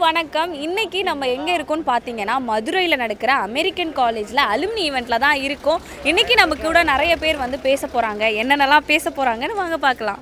வணக்கம் இன்னைக்கு நம்ம எங்கே இருக்கோம்னு பார்த்தீங்கன்னா மதுரையில் நடக்கிற அமெரிக்கன் காலேஜில் அலுமினி ஈவெண்ட்டில் தான் இருக்கோம் இன்னைக்கு நம்ம கூட நிறைய பேர் வந்து பேச போகிறாங்க என்னென்னலாம் பேச போகிறாங்கன்னு வாங்க பார்க்கலாம்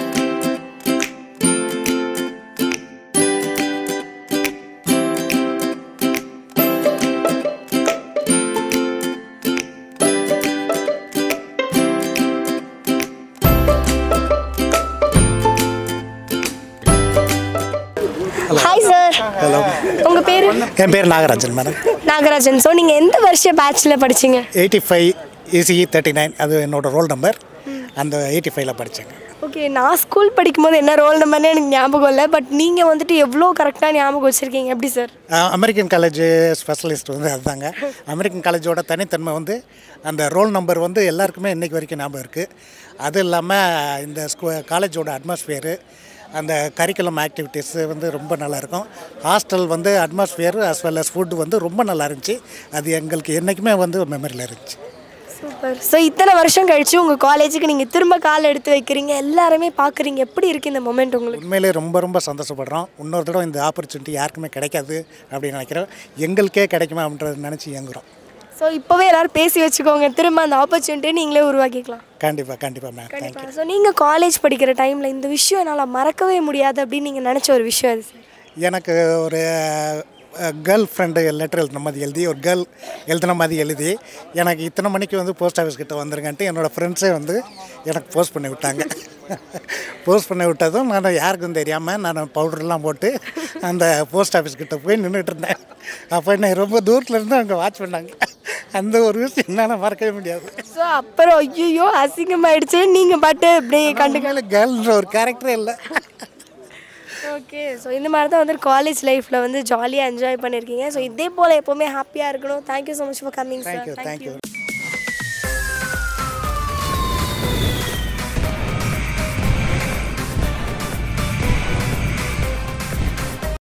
ஹாய் சார் ஹலோ உங்கள் பேர் என் பேர் நாகராஜன் மேடம் நாகராஜன் ஸோ நீங்கள் எந்த வருஷ பேட்சில் படிச்சீங்க eighty five ECE thirty nine அது என்னோட ரோல் நம்பர் அந்த எயிட்டி ஃபைவ்ல படித்தேங்க ஓகே நான் ஸ்கூல் படிக்கும்போது என்ன ரோல் நம்பர்னு எனக்கு ஞாபகம் இல்லை பட் நீங்கள் வந்துட்டு எவ்வளோ கரெக்டாக ஞாபகம் வச்சுருக்கீங்க எப்படி சார் அமெரிக்கன் காலேஜ் ஸ்பெஷலிஸ்ட் வந்து அதுதாங்க அமெரிக்கன் காலேஜோட தனித்தன்மை வந்து அந்த ரோல் நம்பர் வந்து எல்லாருக்குமே இன்றைக்கி வரைக்கும் ஞாபகம் இருக்குது அது இல்லாமல் இந்த ஸ்கூ காலேஜோட அட்மாஸ்பியரு அந்த கரிக்குலம் ஆக்டிவிட்டீஸு வந்து ரொம்ப நல்லாயிருக்கும் ஹாஸ்டல் வந்து atmosphere as well as food வந்து ரொம்ப நல்லா இருந்துச்சு அது எங்களுக்கு என்றைக்குமே வந்து மெமரியில் இருந்துச்சு சூப்பர் ஸோ இத்தனை வருஷம் கழிச்சு உங்கள் காலேஜுக்கு நீங்கள் திரும்ப கால் எடுத்து வைக்கிறீங்க எல்லாருமே பார்க்குறீங்க எப்படி இருக்குது இந்த மொமெண்ட் உங்களுக்கு உண்மையிலே ரொம்ப ரொம்ப சந்தோஷப்படுறோம் இன்னொரு தடவை இந்த ஆப்பர்ச்சுனிட்டி யாருக்குமே கிடைக்காது அப்படின்னு நினைக்கிறோம் எங்களுக்கே கிடைக்குமா அப்படின்றத நினச்சி இயங்குறோம் ஸோ இப்போவே எல்லாரும் பேசி வச்சுக்கோங்க திரும்ப அந்த ஆப்பர்ச்சுனிட்டியை நீங்களே உருவாக்கிக்கலாம் கண்டிப்பாக கண்டிப்பாக மேம் தேங்க்யூ கண்டிப்பாக ஸோ நீங்கள் காலேஜ் படிக்கிற டைமில் இந்த விஷயம் என்னால் மறக்கவே முடியாது அப்படின்னு நீங்கள் நினச்ச ஒரு விஷயம் அது சார் எனக்கு ஒரு கேர்ள் ஃப்ரெண்டு லெட்டர் எழுதின மாதிரி எழுதி ஒரு கேர்ள் எழுதின மாதிரி எழுதி எனக்கு இத்தனை மணிக்கு வந்து போஸ்ட் ஆஃபீஸ் கிட்ட வந்துருங்கன்ட்டு என்னோடய ஃப்ரெண்ட்ஸே வந்து எனக்கு போஸ்ட் பண்ணி விட்டாங்க போஸ்ட் பண்ணி விட்டதும் நான் யாருக்கும் தெரியாமல் நான் பவுடர்லாம் போட்டு அந்த போஸ்ட் ஆஃபீஸ் கிட்ட போய் நின்றுட்டு இருந்தேன் அப்போ என்னை ரொம்ப தூரத்தில் இருந்து அவங்க வாட்ச் பண்ணாங்க அந்த ஒரு விஷயம் என்னால் மறக்கவே முடியாது ஸோ அப்புறம் ஐயோ அசிங்கமாயிடுச்சு நீங்கள் பாட்டு அப்படியே கண்டு கேர்ள்ன்ற ஒரு கேரக்டரே இல்லை ஓகே ஸோ இந்த மாதிரி தான் வந்து காலேஜ் லைஃப்பில் வந்து ஜாலியாக என்ஜாய் பண்ணியிருக்கீங்க ஸோ இதே போல் எப்போவுமே ஹாப்பியாக இருக்கணும் thank you so much for coming sir thank you thank you